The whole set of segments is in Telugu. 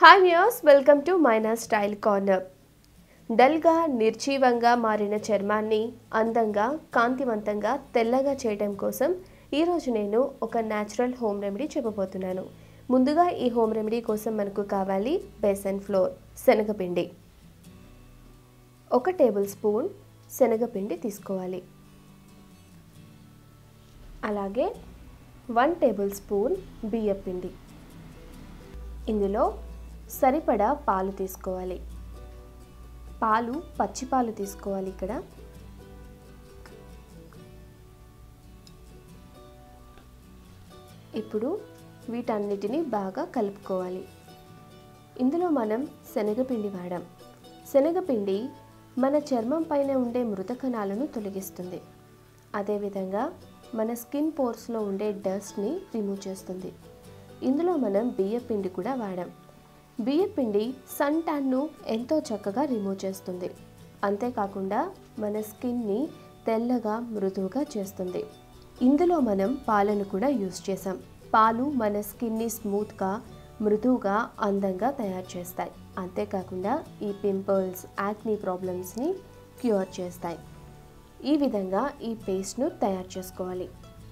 hi viewers welcome to Maina style corner డల్గా నిర్జీవంగా మారిన చర్మాన్ని అందంగా కాంతివంతంగా తెల్లగా చేయడం కోసం ఈరోజు నేను ఒక న్యాచురల్ హోమ్ రెమెడీ చెప్పబోతున్నాను ముందుగా ఈ హోమ్ రెమెడీ కోసం మనకు కావాలి బేసన్ ఫ్లోర్ శనగపిండి ఒక టేబుల్ స్పూన్ శనగపిండి తీసుకోవాలి అలాగే వన్ టేబుల్ స్పూన్ బియ్యపిండి ఇందులో సరిపడా పాలు తీసుకోవాలి పాలు పచ్చి పాలు తీసుకోవాలి ఇక్కడ ఇప్పుడు వీటన్నిటిని బాగా కలుపుకోవాలి ఇందులో మనం శనగపిండి వాడాం శనగపిండి మన చర్మం పైన ఉండే మృత కణాలను తొలగిస్తుంది అదేవిధంగా మన స్కిన్ పోర్స్లో ఉండే డస్ట్ని రిమూవ్ చేస్తుంది ఇందులో మనం బియ్యపిండి కూడా వాడాం బియ్యపిండి సన్ ట్యాన్ను ఎంతో చక్కగా రిమూవ్ చేస్తుంది అంతేకాకుండా మన స్కిన్ని తెల్లగా మృదువుగా చేస్తుంది ఇందులో మనం పాలను కూడా యూస్ చేసాం పాలు మన స్కిన్ని స్మూత్గా మృదువుగా అందంగా తయారు చేస్తాయి అంతేకాకుండా ఈ పింపుల్స్ యాక్నీ ప్రాబ్లమ్స్ని క్యూర్ చేస్తాయి ఈ విధంగా ఈ పేస్ట్ను తయారు చేసుకోవాలి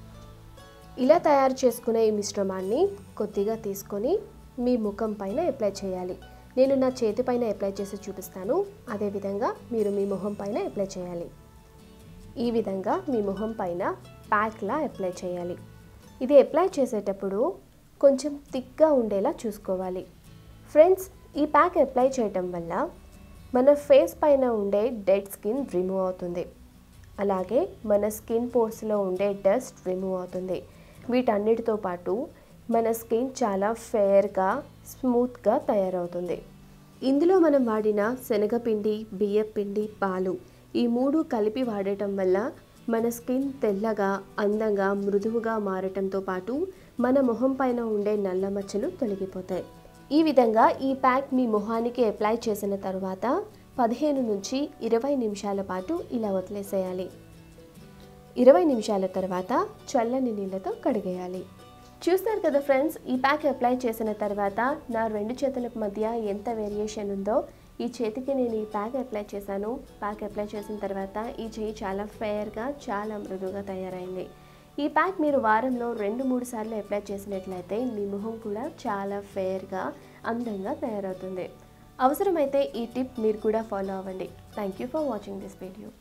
ఇలా తయారు చేసుకునే ఈ మిశ్రమాన్ని కొద్దిగా తీసుకొని మీ ముఖం పైన అప్లై చేయాలి నేను నా చేతి పైన అప్లై చేసి చూపిస్తాను అదేవిధంగా మీరు మీ మొహం పైన అప్లై చేయాలి ఈ విధంగా మీ మొహం పైన ప్యాక్లా అప్లై చేయాలి ఇది అప్లై చేసేటప్పుడు కొంచెం థిక్గా ఉండేలా చూసుకోవాలి ఫ్రెండ్స్ ఈ ప్యాక్ అప్లై చేయటం వల్ల మన ఫేస్ పైన ఉండే డెడ్ స్కిన్ రిమూవ్ అవుతుంది అలాగే మన స్కిన్ పోర్స్లో ఉండే డస్ట్ రిమూవ్ అవుతుంది వీటన్నిటితో పాటు మన స్కిన్ చాలా ఫేర్గా స్మూత్గా తయారవుతుంది ఇందులో మనం వాడిన శనగపిండి బియ్యపిండి పాలు ఈ మూడు కలిపి వాడటం వల్ల మన స్కిన్ తెల్లగా అందంగా మృదువుగా మారటంతో పాటు మన మొహం పైన ఉండే నల్ల మచ్చలు తొలగిపోతాయి ఈ విధంగా ఈ ప్యాక్ మీ మొహానికి అప్లై చేసిన తర్వాత పదిహేను నుంచి ఇరవై నిమిషాల పాటు ఇలా వదిలేసేయాలి ఇరవై నిమిషాల తర్వాత చల్లని నీళ్ళతో కడిగేయాలి చూస్తారు కదా ఫ్రెండ్స్ ఈ ప్యాక్ అప్లై చేసిన తర్వాత నా రెండు చేతుల మధ్య ఎంత వేరియేషన్ ఉందో ఈ చేతికి నేను ఈ ప్యాక్ అప్లై చేశాను ప్యాక్ అప్లై చేసిన తర్వాత ఈ చేయి చాలా ఫేర్గా చాలా మృదువుగా తయారైంది ఈ ప్యాక్ మీరు వారంలో రెండు మూడు సార్లు అప్లై చేసినట్లయితే మీ ముఖం కూడా చాలా ఫేర్గా అందంగా తయారవుతుంది అవసరమైతే ఈ టిప్ మీరు కూడా ఫాలో అవ్వండి thank you for watching this video